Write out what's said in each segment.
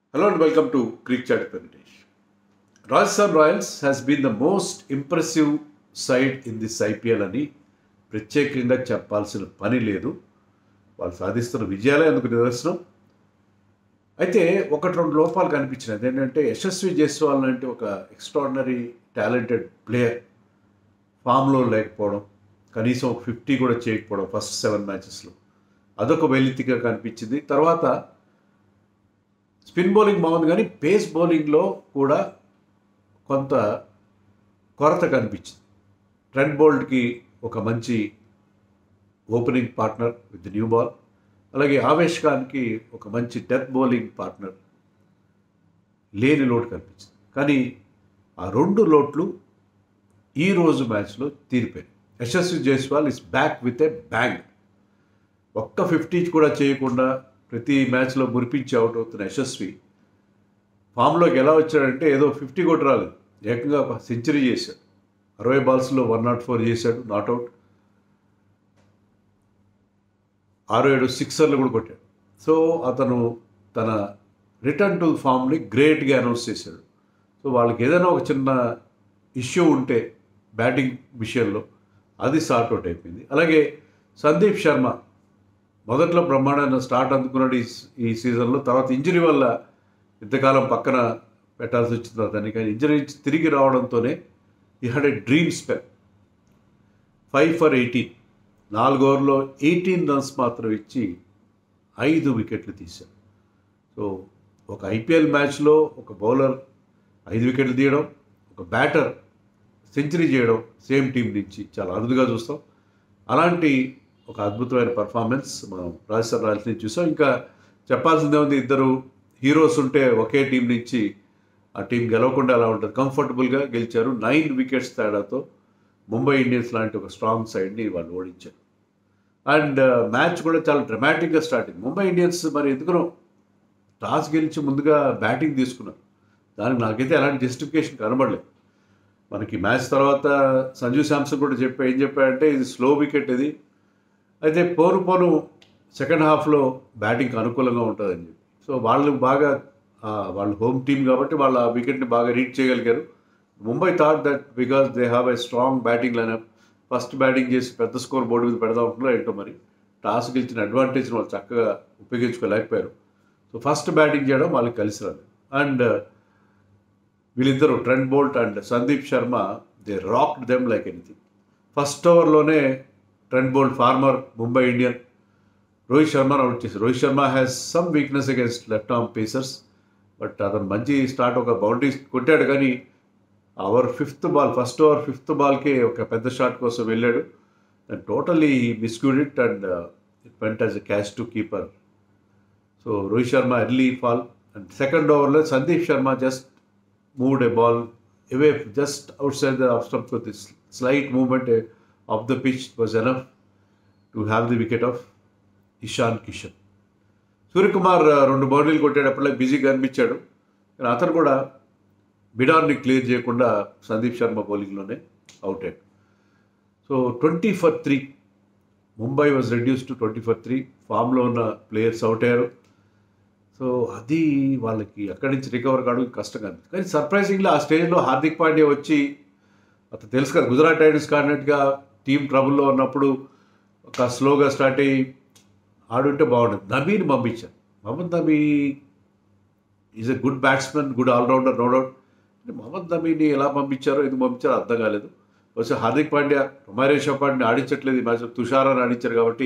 Hello and welcome to Greek Chat Presentation. Rajasthan Royals has been the most impressive side in this IPL అని ప్రత్యేకంగా చెప్పాల్సిన పని లేదు వాళ్ళు సాధిస్తున్న విజయాలే అందుకు నిదర్శనం అయితే ఒకటి రెండు లోపాలు కనిపించినాయి అదేంటంటే యశస్వి జైస్వాల్ లాంటి ఒక ఎక్స్ట్రాడినరీ టాలెంటెడ్ ప్లేయర్ ఫామ్లో లేకపోవడం కనీసం ఒక ఫిఫ్టీ కూడా చేయకపోవడం ఫస్ట్ సెవెన్ మ్యాచెస్లో అదొక వెలితిగా కనిపించింది తర్వాత స్పిన్ బౌలింగ్ బాగుంది కానీ పేస్ బౌలింగ్లో కూడా కొంత కొరత కనిపించింది ట్రెండ్ బోల్డ్కి ఒక మంచి opening partner with new ball అలాగే ఆవేష్ ఖాన్కి ఒక మంచి డెత్ బౌలింగ్ పార్ట్నర్ లేని లోటు కనిపించింది కానీ ఆ రెండు లోట్లు ఈ రోజు మ్యాచ్లో తీరిపోయాయి Yashasvi Jaiswal is back with a bang ఒక్క ఫిఫ్టీ కూడా చేయకుండా ప్రతి మ్యాచ్లో మురిపించి అవుట్ అవుతున్న యశస్వి ఫామ్లోకి ఎలా వచ్చాడంటే ఏదో ఫిఫ్టీ కొట్టి రాలేదు ఏకంగా ఒక సెంచరీ చేశాడు అరవై బాల్స్లో వన్ నాట్ ఫోర్ చేశాడు నాట్అవుట్ ఆరు ఏడు సిక్సర్లు కూడా కొట్టాడు సో అతను తన రిటర్న్ టు ఫామ్ని గ్రేట్గా అనౌన్స్ చేశాడు సో వాళ్ళకి ఏదైనా ఒక చిన్న ఇష్యూ ఉంటే బ్యాటింగ్ విషయంలో అది సార్ట్ అవుట్ అయిపోయింది అలాగే సందీప్ శర్మ మొదట్లో బ్రహ్మాండమైన స్టార్ట్ అందుకున్నాడు ఈ ఈ సీజన్లో తర్వాత ఇంజరీ వల్ల ఇంతకాలం పక్కన పెట్టాల్సి వచ్చింది అతన్ని కానీ ఇంజరీ నుంచి తిరిగి రావడంతోనే ఈ had a dream spell five for eighteen నాలుగు ఓవర్లో ఎయిటీన్ రన్స్ మాత్రం ఇచ్చి ఐదు వికెట్లు తీశాడు సో ఒక ఐపీఎల్ మ్యాచ్లో ఒక బౌలర్ ఐదు వికెట్లు తీయడం ఒక బ్యాటర్ సెంచరీ చేయడం సేమ్ టీం నుంచి చాలా అరుదుగా చూస్తాం అలాంటి ఒక అద్భుతమైన పర్ఫార్మెన్స్ మనం రాజస్థాన్ రాయల్స్ నుంచి చూసాం ఇంకా చెప్పాల్సిందే ఉంది ఇద్దరు హీరోస్ ఉంటే ఒకే టీం నుంచి ఆ టీం గెలవకుండా ఎలా ఉంటుంది కంఫర్టబుల్గా గెలిచారు నైన్ వికెట్స్ తేడాతో ముంబై ఇండియన్స్ లాంటి ఒక స్ట్రాంగ్ సైడ్ని వాళ్ళు ఓడించారు అండ్ మ్యాచ్ కూడా చాలా డ్రమాటిక్గా స్టార్ట్ అయింది ముంబై ఇండియన్స్ మరి ఎందుకునో టాస్ గెలిచి ముందుగా బ్యాటింగ్ తీసుకున్నారు దానికి నాకైతే ఎలాంటి జస్టిఫికేషన్ కనబడలేదు మనకి మ్యాచ్ తర్వాత సంజు శాంసన్ కూడా చెప్పా ఏం చెప్పాడంటే ఇది స్లో వికెట్ ఇది అయితే పోను పోను సెకండ్ హాఫ్లో బ్యాటింగ్కి అనుకూలంగా ఉంటుందని చెప్పి సో వాళ్ళు బాగా ఆ, వాళ్ళు హోమ్ టీం కాబట్టి వాళ్ళ ఆ వికెట్ని బాగా రీడ్ చేయగలిగారు Mumbai thought that because they have a strong batting lineup first batting చేసి పెద్ద స్కోర్ బోర్డు మీద పెడదాం అనుకున్నారు ఏంటో మరి టాస్ గెలిచిన అడ్వాంటేజ్ని వాళ్ళు చక్కగా ఉపయోగించుకోలేకపోయారు సో ఫస్ట్ బ్యాటింగ్ చేయడం వాళ్ళకి కలిసి రాదు అండ్ వీళ్ళిద్దరు Trent Boult and Sandeep Sharma they rocked them like anything first ఓవర్లోనే Trent Boult former Mumbai Indian Rohit శర్మను అవుట్ చేశారు Rohit Sharma has some weakness against left arm pacers but అతను మంచి స్టార్ట్ ఒక బౌండరీ కొట్టాడు కానీ over fifth ball first over fifth బాల్కే ఒక పెద్ద షాట్ కోసం వెళ్ళాడు and totally miscued it and it went as a catch to keeper so Rohit Sharma early fall and second ఓవర్లో Sandeep Sharma just moved a ball away just outside the off stump with slight movement off the pitch was enough to have the wicket of Ishan Kishan Suryakumar ఆ, రెండు బౌండరీలు కొట్టేటప్పుడే బిజీగా అనిపించాడు కానీ అతను కూడా బిడార్ని క్లియర్ చేయకుండా సందీప్ శర్మ బౌలింగ్లోనే అవుట్ అయ్యాడు so twenty for three Mumbai was reduce to twenty for three ఫామ్లో ఉన్న ప్లేయర్స్ అవుట్ అయ్యారు సో అది వాళ్ళకి అక్కడి నుంచి రికవర్ కావడం కష్టంగా అనిపిస్తుంది కానీ సర్ప్రైజింగ్లీ ఆ స్టేజ్లో హార్దిక్ పాండ్యా వచ్చి అతను తెలుసు కదా గుజరాత్ టైటన్స్ కాడినట్టుగా టీం ట్రబుల్లో ఉన్నప్పుడు ఒక స్లోగా స్టార్ట్ అయ్యి ఆడుంటే బాగుండదు నబీని పంపించారు Mohammad Nabi is a good batsmen good allrounder no doubt మహమ్మద్ నబీని ఎలా పంపించారో ఎందుకు పంపించారో అర్థం కాలేదు బహుశా హార్దిక్ పాండ్యా కుమారే షపాడిని ఆడించట్లేదు ఈ మ్యాచ్లో తుషారాన్ని ఆడించారు కాబట్టి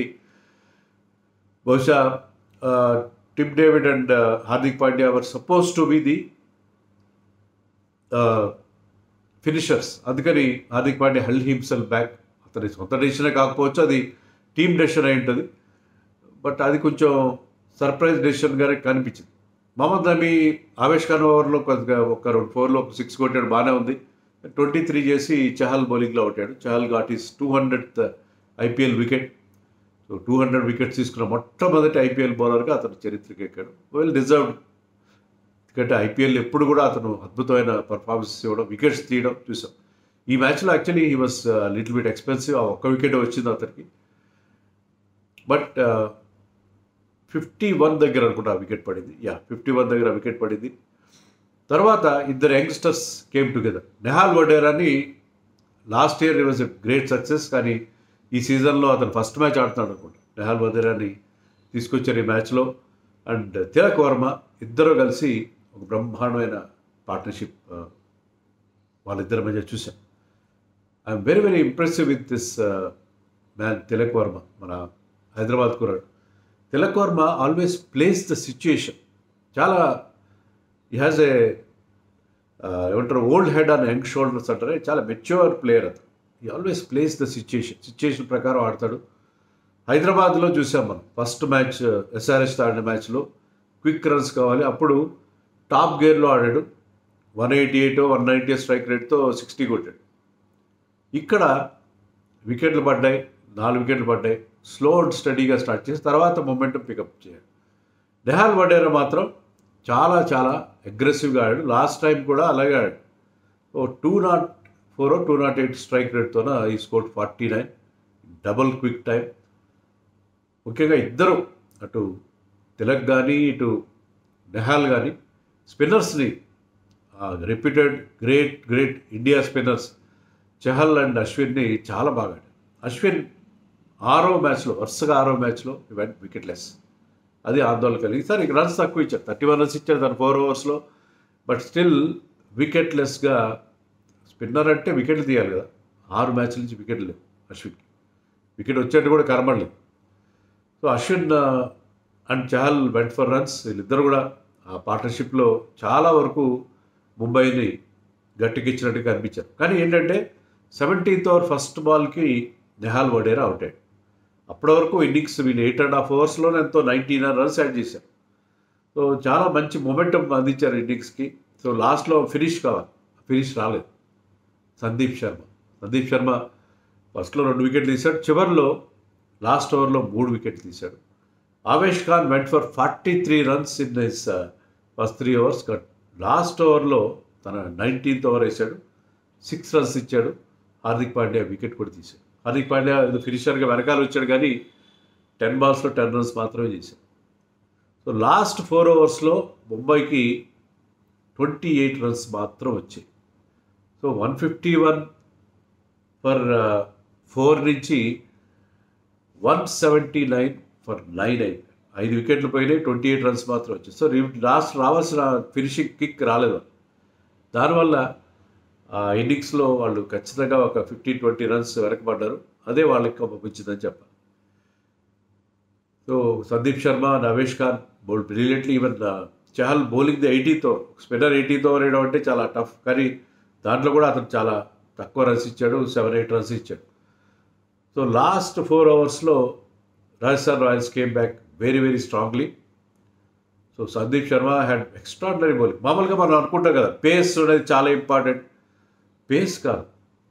బహుశా Tim David and Hardik Pandya were suppose to be the finishers అందుకని Hardik Pandya held himself back అతని సొంత డెసిషనే కాకపోవచ్చు అది టీమ్ డెసిషన్ అయి ఉంటుంది బట్ అది కొంచెం సర్ప్రైజ్ డెసిషన్గానే కనిపించింది మహమ్మద్ నబీ ఆవేష్ ఖాన్ ఓవర్లో కొద్దిగా ఒక రెండు ఫోర్లో ఒక సిక్స్ కొట్టాడు బాగానే ఉంది ట్వంటీ త్రీ చేసి చహల్ బౌలింగ్లో అవుతాడు Chahal got his two hundred IPL wicket so two hundred wickets తీసుకున్న మొట్టమొదటి ఐపీఎల్ బౌలర్గా అతను చరిత్రకి ఎక్కాడు వెల్ డిజర్వ్డ్ ఎందుకంటే ఐపీఎల్ ఎప్పుడు కూడా అతను అద్భుతమైన పర్ఫార్మెన్స్ ఇవ్వడం వికెట్స్ తీయడం చూసాం ఈ మ్యాచ్లో actually he was little bit expensive ఆ ఒక్క వికెట్ వచ్చింది అతనికి బట్ ఫిఫ్టీ వన్ దగ్గర అనుకుంటా వికెట్ పడింది యా ఫిఫ్టీ వన్ దగ్గర వికెట్ పడింది తర్వాత ఇద్దరు యంగ్స్టర్స్ కేమ్ టుగెదర్ నెహాల్ వడేరాని last year was a great success కానీ ఈ సీజన్లో అతను ఫస్ట్ మ్యాచ్ ఆడుతున్నాడు అనుకుంటా నెహాల్ వడేరాని తీసుకొచ్చారు ఈ మ్యాచ్లో అండ్ తిలక్ వర్మ ఇద్దరు కలిసి ఒక బ్రహ్మాండమైన పార్ట్నర్షిప్ వాళ్ళిద్దరి మధ్య చూసాం I'm very very impressive with this man Tilak Varma మన హైదరాబాద్ కురాడు Tilak Varma always plays the situation చాలా ఈ హ్యాజ్ ఏ ఏమంటారు old head and young shoulders అంటారే చాలా మెచ్యూర్ ప్లేయర్ అతను ఈ always plays the situation situation ప్రకారం ఆడతాడు హైదరాబాద్లో చూసాం మనం ఫస్ట్ మ్యాచ్ ఎస్ఆర్ఎస్ ఆడిన మ్యాచ్లో క్విక్ రన్స్ కావాలి అప్పుడు టాప్ గేర్లో ఆడాడు one eighty eight one ninety strike రేట్తో సిక్స్టీ కొట్టాడు ఇక్కడ వికెట్లు పడ్డాయి నాలుగు వికెట్లు పడ్డాయి స్లో అండ్ స్టడీగా స్టార్ట్ చేసి తర్వాత మొమెంటం పికప్ చేయాలి నెహాల్ వడేరా మాత్రం చాలా చాలా అగ్రెసివ్గా ఆడాడు లాస్ట్ టైం కూడా అలాగే ఆడాడు ఓ two not four two not eight strike రేట్తోన ఈ score forty nine double quick time ముఖ్యంగా ఇద్దరు అటు తిలక్ కానీ ఇటు నెహాల్ కానీ స్పిన్నర్స్ని repeated great great India spinners Chahal and అశ్విన్ని చాలా బాగా ఆడారు అశ్విన్ ఆరో మ్యాచ్లో వరుసగా ఆరో మ్యాచ్లో ఈవెంట్ వికెట్లెస్ అది ఆందోళన కలిగి సార్ ఇక రన్స్ తక్కువ ఇచ్చారు థర్టీ వన్ రన్స్ ఇచ్చారు తన ఫోర్ ఓవర్స్లో బట్ స్టిల్ వికెట్లెస్గా స్పిన్నర్ అంటే వికెట్లు తీయాలి కదా ఆరు మ్యాచ్ల నుంచి వికెట్లు లేవు అశ్విన్కి వికెట్ వచ్చేట్టు కూడా కనబడలేదు so Ashwin and Chahal went for runs వీళ్ళిద్దరు కూడా ఆ పార్ట్నర్షిప్లో చాలా వరకు ముంబైని గట్టికిచ్చినట్టుగా అనిపించారు కానీ ఏంటంటే సెవెంటీన్త్ ఓవర్ ఫస్ట్ బాల్కి నెహాల్ వడేరా అవుట్ అయ్యాడు అప్పటి వరకు ఇన్నింగ్స్ వీళ్ళు ఎయిట్ అండ్ హాఫ్ అవర్స్లోనే ఎంతో నైంటీ నైన్ రన్స్ యాడ్ చేశారు సో చాలా మంచి మొమెంటం అందించారు ఇన్నింగ్స్కి సో లాస్ట్లో ఫినిష్ కావాలి ఫినిష్ రాలేదు సందీప్ శర్మ సందీప్ శర్మ ఫస్ట్లో రెండు వికెట్లు తీశాడు చివరిలో లాస్ట్ ఓవర్లో మూడు వికెట్లు తీశాడు Avesh Khan went for forty three runs in his first three overs but last ఓవర్లో తన నైన్టీన్త్ ఓవర్ వేశాడు సిక్స్ రన్స్ ఇచ్చాడు హార్దిక్ పాండ్యా వికెట్ కూడా తీశాడు హార్దిక్ పాండ్యా ఇది ఫినిషర్గా వెనకాల వచ్చాడు కానీ టెన్ బాల్స్లో టెన్ రన్స్ మాత్రమే చేశాడు సో లాస్ట్ ఫోర్ ఓవర్స్లో ముంబైకి ట్వంటీ ఎయిట్ రన్స్ మాత్రం వచ్చాయి so one fifty one for four నుంచి one seventy nine for nine eight ఐదు వికెట్లు పోయినాయి ట్వంటీ ఎయిట్ రన్స్ మాత్రం వచ్చాయి సో లాస్ట్ రావాల్సిన ఫినిషింగ్ కిక్ రాలేదు దానివల్ల ఆ ఇన్నింగ్స్లో వాళ్ళు ఖచ్చితంగా ఒక ఫిఫ్టీన్ ట్వంటీ రన్స్ వెనకబడ్డారు అదే వాళ్ళకి పంపించిందని చెప్పాలి so Sandeep Sharma Avesh Khan bowl brilliantly even Chahal bowling the ఎయిటీతో స్పిన్నర్ ఎయిటీతో వేయడం అంటే చాలా టఫ్ కానీ దాంట్లో కూడా అతను చాలా తక్కువ రన్స్ ఇచ్చాడు సెవెన్ ఎయిట్ రన్స్ ఇచ్చాడు సో లాస్ట్ ఫోర్ అవర్స్లో Rajasthan Royals came back very very strongly so Sandeep Sharma had extraordinary bowling మామూలుగా మనం అనుకుంటాం కదా పేస్ అనేది చాలా ఇంపార్టెంట్ పేస్ కాదు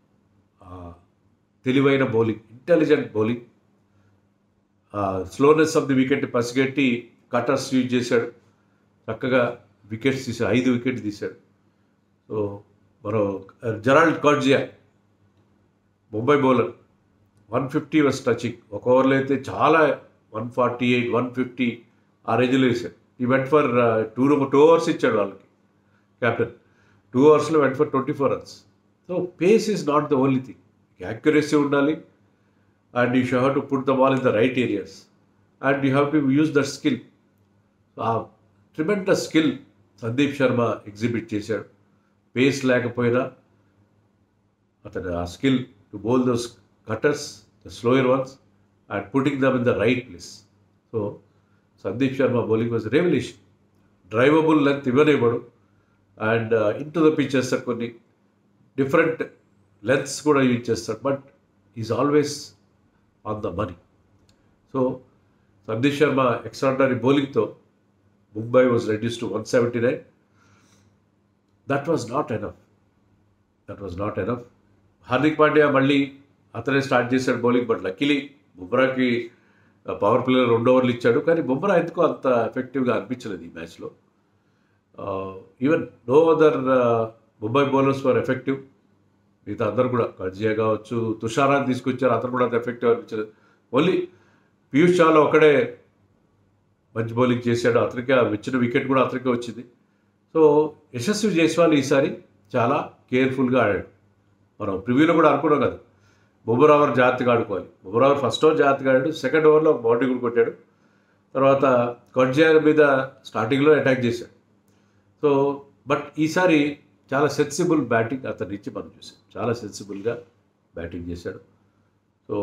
తెలివైన bowling intelligent bowling slowness of the wicket పసిగట్టి కటర్స్ యూజ్ చేశాడు చక్కగా వికెట్స్ తీశాడు ఐదు వికెట్ తీశాడు సో మరో Gerald Coetzee Mumbai bowler one fifty was touching ఒక ఓవర్లో అయితే చాలా one forty eight one fifty ఆ రేంజ్లో వేసాడు ఈ went for two two overs ఇచ్చాడు వాళ్ళకి కెప్టెన్ టూ అవర్స్లో went for twenty four runs so pace is not the only thing accuracy ఉండాలి and you shoe have to put the ball in the right areas and you have to use that skill uh tremendous skill Sandeep Sharma exhibit చేశాడు pace లేకపోయినా అతను ఆ skill to bowl those cutters the slower ones and putting them in the right place so Sandeep Sharma bowling was revolution drivable length ఇవ్వనివ్వడు and into the pitch చేస్తాడు కొన్ని different lengths కూడా use చేస్తాడు but is always on the money so Sandeep Sharma extraordinary బౌలింగ్తో Mumbai was reduce to one seventy nine that was not enough that was not enough Hardik Pandya మళ్ళీ అతనే start చేశాడు bowling but luckily బుమ్రాకి power player రెండు ఓవర్లు ఇచ్చాడు కానీ బుమ్రా ఎందుకో అంత ఎఫెక్టివ్గా అనిపించలేదు ఈ మ్యాచ్లో even no other Mumbai bowlers for effective మిగతా అందరు కూడా కర్జియా కావచ్చు తుషారాన్ని తీసుకొచ్చారు అతను కూడా అంత ఎఫెక్టివ్ అనిపించలేదు ఓన్లీ పీయూష్ చావ్లా ఒకడే మంచి బౌలింగ్ చేశాడు అతనికి ఆ ఇచ్చిన వికెట్ కూడా అతనికే వచ్చింది సో యశస్వి జైస్వాల్ ఈసారి చాలా కేర్ఫుల్గా ఆడాడు మనం ప్రివ్యూలో కూడా అనుకున్నాం కదా బొమ్మర్ ఓవర్ జాగ్రత్తగా ఆడుకోవాలి బొమ్మర్ ఓవర్ ఫస్ట్ ఓవర్ జాగ్రత్తగా ఆడాడు సెకండ్ ఓవర్లో బౌండరీ కూడా కొట్టాడు తర్వాత కడ్జాయర్ మీద స్టార్టింగ్లో అటాక్ చేశాడు సో బట్ ఈసారి చాలా సెన్సిబుల్ బ్యాటింగ్ అతని నుంచి మనం చూసాం చాలా సెన్సిబుల్గా బ్యాటింగ్ చేశాడు so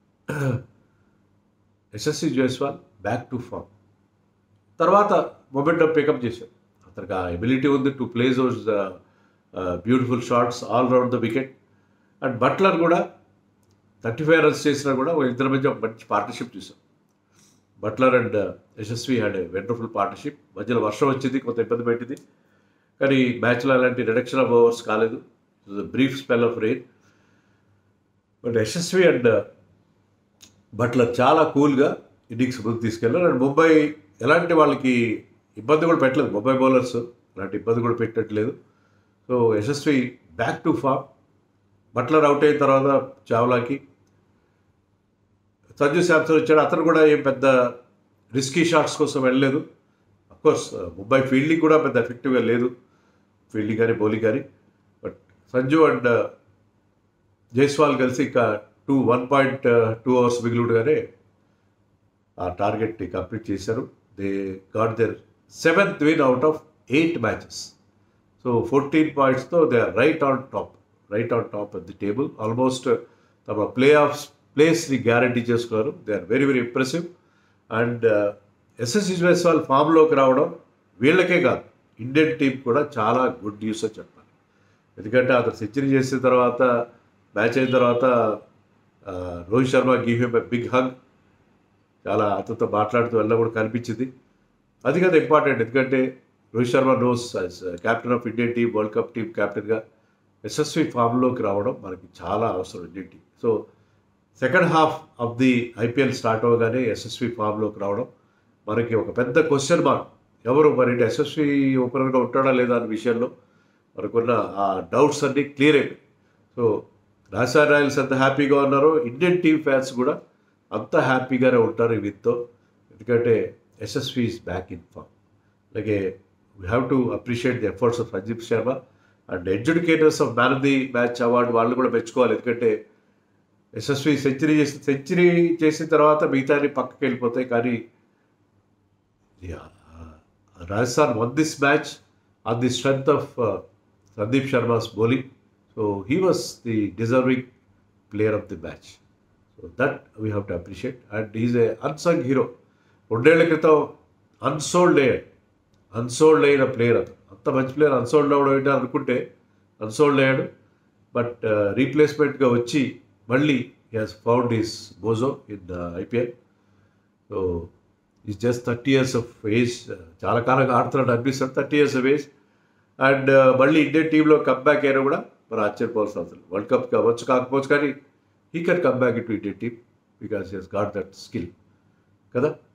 Yashasvi Jaiswal back to form తర్వాత మొమెంటం పికప్ చేశాడు అతనికి ఆ ఎబిలిటీ ఉంది to play those beautiful shots all round the wicket and Buttler కూడా థర్టీ ఫైవ్ రన్స్ చేసినా కూడా ఒక ఇద్దరి మధ్య మంచి పార్ట్నర్షిప్ చూసాం Buttler and Yashasvi had a wonderful partnership మధ్యలో వర్షం వచ్చింది కొంత ఇబ్బంది పెట్టింది కానీ మ్యాచ్లో అలాంటి రిడక్షన్ ఆఫ్ ఓవర్స్ కాలేదు brief spell of rain but Yashasvi and Buttler చాలా కూల్గా ఇన్నింగ్స్ ముందుకు తీసుకెళ్ళారు అండ్ ముంబై ఎలాంటి వాళ్ళకి ఇబ్బంది కూడా పెట్టలేదు ముంబై బౌలర్స్ అలాంటి ఇబ్బంది కూడా పెట్టట్లేదు so Yashasvi back to form Buttler out అయిన తర్వాత చావ్లాకి సంజు శాంసన్ వచ్చాడు అతను కూడా ఏం పెద్ద రిస్కీ షాట్స్ కోసం వెళ్ళలేదు కోర్స్ ముంబై ఫీల్డింగ్ కూడా పెద్ద ఎఫెక్టివ్గా లేదు ఫీల్డింగ్ కానీ బౌలింగ్ కానీ బట్ సంజు అండ్ జైస్వాల్ కలిసి ఇంకా two one point two overs మిగిలిగానే ఆ టార్గెట్ని కంప్లీట్ చేశారు they got their seventh win out of eight matches so fourteen పాయింట్స్తో they are right on top right on top of the table almost తమ play off ప్లేస్ని guarantee చేసుకున్నారు they are very very impressive and ఎస్ఎస్సి జైస్వాల్ ఫామ్లోకి రావడం వీళ్ళకే కాదు Indian team కూడా చాలా గుడ్ న్యూస్ అని చెప్పాలి ఎందుకంటే అతను సెంచరీ చేసిన తర్వాత మ్యాచ్ అయిన తర్వాత ఆ, Rohit Sharma give him a big hug చాలా అతనితో మాట్లాడుతూ వెళ్ళడం కూడా కనిపించింది అది కదా ఇంపార్టెంట్ ఎందుకంటే Rohit Sharma knows captain of Indian team world cup team క్యాప్టెన్గా యశస్వి ఫామ్లోకి రావడం మనకి చాలా అవసరం Indian team so second half of the IPL start అవ్వగానే యశస్వి ఫామ్లోకి రావడం మనకి ఒక పెద్ద క్వశ్చన్ మార్క్ ఎవరు మరి యశస్వి ఓపెనర్గా ఉంటాడా లేదా అనే విషయంలో మనకున్న ఆ డౌట్స్ అన్నీ క్లియర్ అయిపోయి సో రాజస్థాన్ రాయల్స్ ఎంత హ్యాపీగా ఉన్నారో ఇండియన్ టీమ్ ఫ్యాన్స్ కూడా అంత హ్యాపీగానే ఉంటారు ఈ విత్తో ఎందుకంటే ఎస్ఎస్వి ఈస్ బ్యాక్ ఇన్ ఫామ్ అలాగే we have to appreciate the efforts of Sanjeev Sharma and educators of man of the match award వాళ్ళు కూడా మెచ్చుకోవాలి ఎందుకంటే యశస్వి సెంచరీ చేసి సెంచరీ చేసిన తర్వాత మిగతాని పక్కకి వెళ్ళిపోతాయి కానీ yeah, uh, Rajasthan won this match on the strength of uh, Sandeep Sharma's bowling. So he was the deserving player of the match. So that we have to appreciate. And he's a unsung hero. రెండేళ్ల క్రితం unsold అయ్యాడు unsold అయిన player అతను అంత మంచి player unsold అవడం ఏంటి అనుకుంటే అన్సోల్డ్ అయ్యాడు బట్ రీప్లేస్మెంట్గా వచ్చి మళ్ళీ he has found his mojo in IPL so is just thirty years of age చాలా కాలంగా ఆడుతున్నాడు అనిపిస్తాడు thirty years of age and మళ్ళీ ఇండియన్ టీంలో కమ్బ్యాక్ అయినా కూడా మరి ఆశ్చర్యపోవాల్సిన అవసరం వరల్డ్ కప్ కావచ్చు కాకపోవచ్చు కానీ he can come back into Indian team because he's got that skill కదా